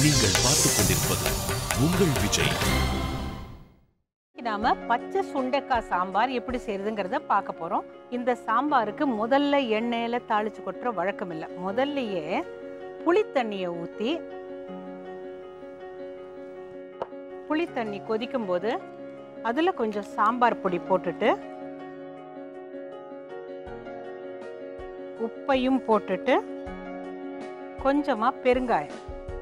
நீங்கள் பார்த்துக் கொண்டிருப்பது உங்கள் விஜய் நாம பச்சை சுண்டைக்காய் சாம்பார் எப்படி செய்யறதுங்கிறத பார்க்க போறோம் இந்த சாம்பாருக்கு முதல்ல எண்ணெயில தாளிச்சு கொட்டுற வழக்கம் இல்லை முதல்லயே புளி தண்ணியை ஊத்தி புளி தண்ணி கொதிக்கும் போது அதுல கொஞ்சம் சாம்பார் பொடி போட்டுட்டு உப்பையும் போட்டுட்டு கொஞ்சமா பெருங்காயம்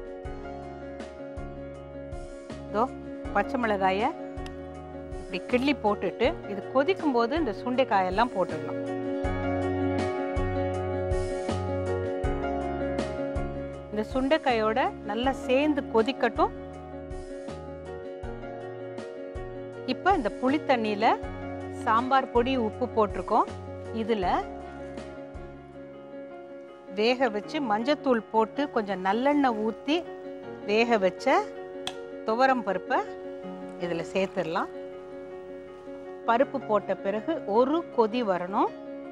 இதோ பச்சை மிளகாயை இப்படி கிள்ளி போட்டுட்டு இது கொதிக்கும் போது இந்த சுண்டைக்காயெல்லாம் போட்டுடலாம் இந்த சுண்டைக்காயோட நல்லா சேர்ந்து கொதிக்கட்டும் இப்போ இந்த புளி தண்ணியில சாம்பார் பொடி உப்பு போட்டிருக்கோம் இதுல வேக வச்சு மஞ்சத்தூள் போட்டு கொஞ்சம் நல்லெண்ணெய் ஊற்றி வேக வச்ச துவரம் பருப்பை இதில் சேர்த்துடலாம் பருப்பு போட்ட பிறகு ஒரு கொதி வரணும்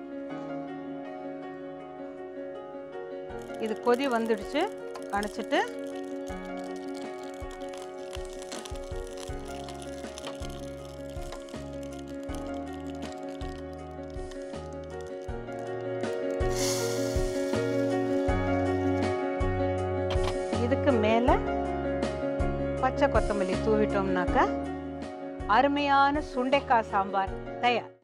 இது கொதி வந்துடுச்சு அணைச்சிட்டு இதுக்கு மேலே பச்சை கொத்தமல்லி தூவிட்டோம்னாக்கா அருமையான சுண்டைக்காய் சாம்பார் தயார்